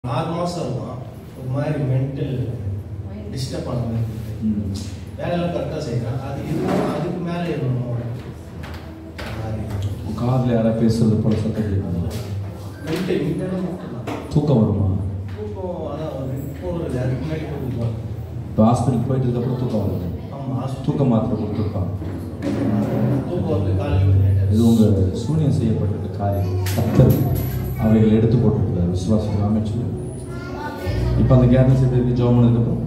ஆறு மாதம் இருக்கும் ஒரு மாதிரி மென்டல் டிஸ்டர்ப் ஆன மாதிரி இருக்கு. ம். வேலையெல்லாம் கரெக்டாக செய்கிறேன் அது இருந்தாலும் அதுக்கு மேலே இருக்கணும் உன் காதுல யாராவது பேசுறது போல சத்தம் கேட்கும் மென்டல் மென்டலாக மட்டும்தான் தூக்கம் வருமா தூக்கம் அதான் ஒரு போகிறது அதுக்கு முன்னாடி போகுது இப்போ ஹாஸ்பிட்டல் போயிட்டு அப்புறம் தூக்கம் வருது ஆமாம் தூக்க மாத்திரை கொடுத்துருப்பாங்க தூக்கம் வந்து காலையில் லேட்டாக இது உங்க சூனியம் செய்யப்பட்டிருக்க காரியம் கத்தர் அவைகளை எடுத்து போட்டிருக்கிறார் விசுவாசம் அமைச்சு இப்போ அந்த கேர்னஸ் எப்படி இருக்கு ஜோம் பண்ணதுக்கப்புறம்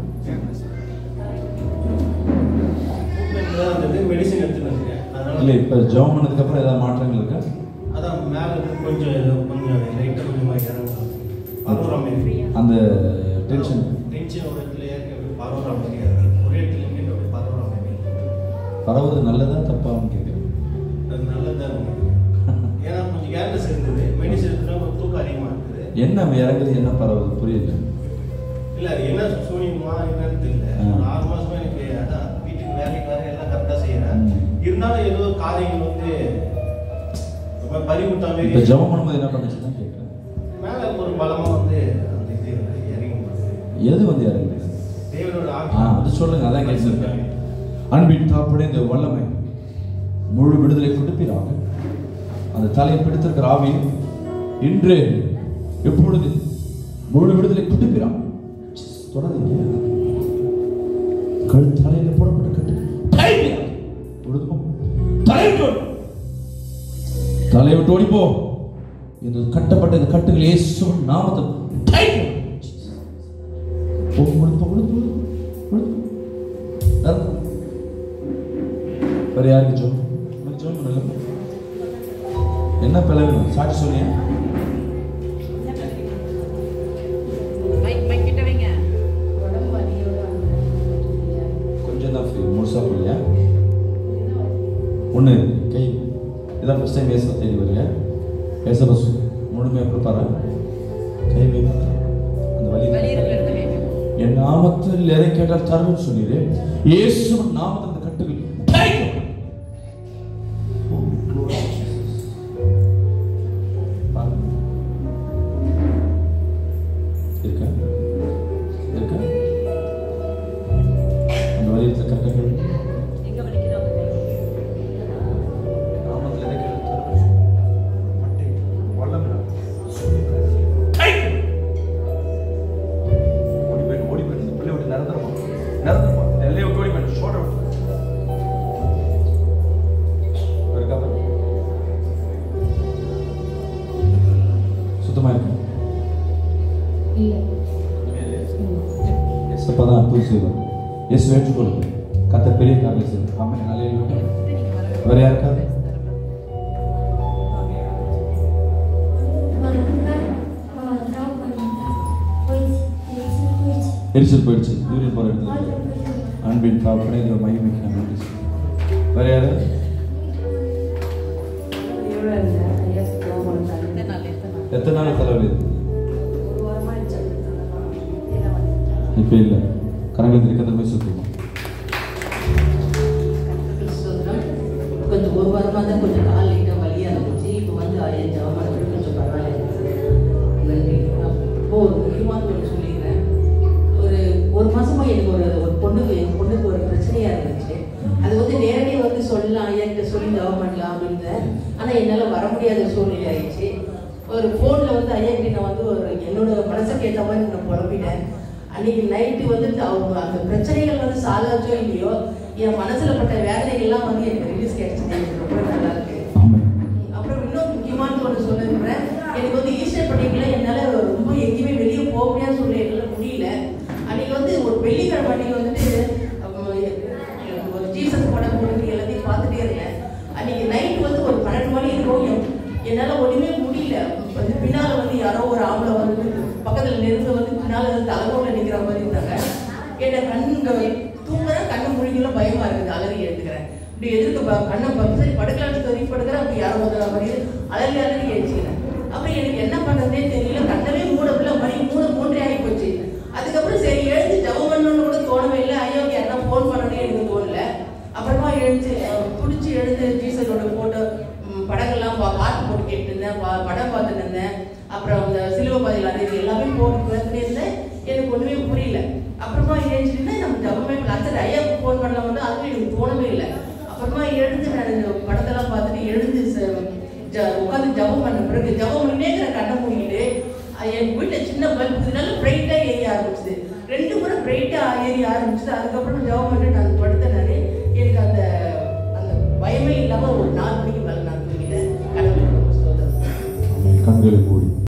ட்ரீட்மெண்ட் தான் இருந்தது மெடிசன் எடுத்துட்டு வந்துருக்கேன் இல்லை அதனால இப்போ ஜோம் பண்ணதுக்கப்புறம் ஏதாவது மாற்றங்கள் இருக்கா அதான் மேலே இருந்து கொஞ்சம் ஏதோ கொஞ்சம் லைட்டாக கொஞ்சமாக இறங்கும் பரவுற மாதிரி அந்த டென்ஷன் டென்ஷன் ஒரு இடத்துல ஏற்க அப்படியே பரவுற மாதிரி இருக்கு. ஒரே இடத்துல நின்று அப்படியே பரவுற மாதிரி பரவுறது நல்லதா தப்பான்னு கேட்குறேன் அது நல்லதா இருக்கு. ஏன்னா கொஞ்சம் கேர்லெஸ் இருந்தது மெடிசன் எடுத்துனா கொஞ்சம் தூக்கம் அதிகமாக இருக்குது என்ன இறங்குது என்ன பரவுது புரியல இல்லை அது என்ன சூனியமா என்னன்னு தெரியல ஆ. ஒரு ஆறு மாசமா எனக்கு அதான் வீட்டுக்கு வேலைக்கு வேற எல்லாம் கரெக்டாக செய்கிறேன் ம். இருந்தாலும் ஏதோ காரியங்கள் வந்து ரொம்ப பறிமுட்டா இப்போ மாரி ஜெபம் பண்ணும்போது என்ன பண்ணுச்சுன்னு தான் கேட்குறேன் மேலே ஒரு பலமா வந்து அந்த இது இறங்கி போகுது எது வந்து இறங்குது தேவனோட ஆ அது சொல்லுங்க அதான் கேட்டிருக்கேன் அன்பின் தாப்படே இந்த வல்லமை முழு விடுதலை கொடுப்பீராக அந்த தலையை பிடித்திருக்கிற ஆவி இன்று எப்பொழுது முழு விடுதலை கொடுப்பீராக தொடர்ந்து கழு தலையில போடப்பட்ட கட்டு தைரியம். பொழுதும் தலையை விட்டு ஓடு. தலையை விட்டு ஓடிப்போ இந்த கட்டப்பட்ட இந்த கட்டுகள் இயேசு நாமத்தில் தைரியம். போகும் பொழுது பொழுது பொழுது பொழுது நடந்து. வேற யாருக்கு ஜோம் உனக்கு ஜோம் பண்ணல என்ன பிளவு சாட்சி சொல்லியா மைக் மைக் கிட்ட வைங்க கொஞ்சம் தான் ஃப்ரீ முழுசா போலியா ஒன்று கை இதான் ஃபஸ்ட் டைம் பேச தேடி வரல பேச பஸ் முழுமையாக ப்ரிப்பேரா கை வை அந்த வலி வலி இருக்கிற இடத்துல வைங்க என் நாமத்தில் எதை கேட்டால் தருவேன் சொன்னீரே இயேசு நாமத்தில் அந்த கட்டுகள் தைரியம். Oh, glory to Jesus. பாருங்க. இருக்கா இருக்கா அந்த வலியத்தில் கட்டுகள் எங்க வலிக்குதோ அங்க வைங்க. நாமத்தில் எதை கேட்டால் தருவேன் மட்டை வல்லமை தைரியம். ஓடி போயிட்டு ஓடி போயிட்டு இந்த பிள்ளை விட்டு நிரந்தரமா நிரந்தரமா எல்லையை விட்டு ஓடி போயிட்டு ஷோட விட்டு இருக்கா பாரு. சுத்தமா இருக்கு எஸ் அப்பதான் அற்புதம் செய்வார் எஸ் ஏற்றுக்கொள்ளுங்க கத்த பெரிய காரியம் செய்வார் ஆமாம் நாளே வேற யாருக்காவது எரிச்சல் போயிடுச்சு யூரியன் போற இடத்துல அன்பின் காப்பனை இந்த மகிமைக்கு நான் நன்றி சொல்றேன். வேற யாரு எத்தனை நாள் எத்தனை நாள் எத்தனை நாள் தலைவலி இருக்கு இப்ப இல்ல கரங்கள் திருக்கத்தை போய் சுத்துமா கொஞ்சம் ஒரு வாரமா தான் கொஞ்சம் கால் லைட்டாக வலியா இருந்துச்சு இப்போ வந்து ஐயா ஜாமான் கொஞ்சம் பரவாயில்ல நன்றி இப்போ ஒரு முக்கியமான ஒன்று சொல்லிக்கிறேன் ஒரு ஒரு மாசமா எனக்கு ஒரு ஒரு பொண்ணுக்கு என் பொண்ணுக்கு ஒரு பிரச்சனையா இருந்துச்சு அது வந்து நேரடியாக வந்து சொல்லலாம் ஐயா கிட்ட சொல்லி ஜாப் பண்ணலாம் அப்படின்னு ஆனா என்னால வர முடியாத சூழ்நிலை ஆயிடுச்சு ஒரு ஃபோன்ல வந்து ஐயா கிட்ட நான் வந்து ஒரு என்னோட மனசுக்கு ஏற்ற மாதிரி நான் புலம்பிட்டேன் அன்னைக்கு நைட்டு வந்துட்டு அவங்க அந்த பிரச்சனைகள் வந்து சாலாச்சோ இல்லையோ என் மனசுல பட்ட வேதனைகள்லாம் வந்து எனக்கு ரிலீஸ் கிடைச்சது எனக்கு ரொம்ப நல்லா இருக்கு ஆமாம் அப்புறம் இன்னும் முக்கியமான ஒன்று சொல்ல விரும்புறேன் எனக்கு வந்து ஈஸ்டர் பண்டிகைல என்னால ரொம்ப எங்கேயுமே வெளியே போக முடியாத சூழ்நிலைகள்ல முடியல அன்னைக்கு வந்து ஒரு வெள்ளிக்கிழமை அன்னைக்கு வந்துட்டு அஹ், ஒரு ஜீசஸ் படம் போட்டு எல்லாத்தையும் பார்த்துட்டே இருந்தேன் அன்னைக்கு நைட் வந்து ஒரு பன்னெண்டு மணி இருக்கும் என்- என்னால ஒண்ணுமே முடியல வந்து பின்னால வந்து யாரோ ஒரு ஆம்பளை வந்து பக்கத்துல நெருங்க வந்து பின்னால வந்து தலைவோல நிக்கிற மாதிரி இருந்தாங்க என்ன கண்ணு தூங்குறேன் கண்ணு முடிக்கலாம் பயமா இருக்குது அலறி எழுதுக்கிறேன் இப்படி எதிர்க்க ப- கண்ணை ப- சரி படுக்கலாம்னு சொல்லி படுக்கிறேன் அப்படி யாரோ முதல்ல மாதிரி அலறி அலறி எழுச்சிக்கிறேன் அப்புறம் எனக்கு என்ன பண்றதுனே தெரியல கண்ணவே மூட உள்ள மணி மூணு மூன்றே ஆகி போச்சு அதுக்கப்புறம் சரி எழுந்து ஜபம் பண்ணணும்னு கூட தோணவே இல்லை ஐயாவுக்கு யாரா ஃபோன் பண்ணணும்னு எனக்கு தோணல அப்புறமா எழுந்து அஹ், துடிச்சு எழுந்து ஜீசஸோட போட்டோ படங்கள்லாம் பா- பாட்டு போட்டு கேட்டு இருந்தேன் பா- படம் பார்த்துட்டு இருந்தேன் அப்புறம் இந்த சிலுவை பதில் அது இது எல்லாமே போட்டு இல்லை அப்புறமா எழுந்து நான் இந்த படத்தெல்லாம் பார்த்துட்டு எழுந்து உட்காந்து ஜபம் பண்ண பிறகு ஜபம் பண்ணிட்டே இருக்கிற கண்ணை மூடிட்டு அஹ் என் வீட்டில் சின்ன பல்பு இதனால பிரைட்டாக எரிய ஆரம்பிச்சுது ரெண்டு முறை பிரைட்டாக எரிய ஆரம்பிச்சுது அதுக்கப்புறம் ஜபம் பண்ணிட்டு நான் படுத்தேன் நான்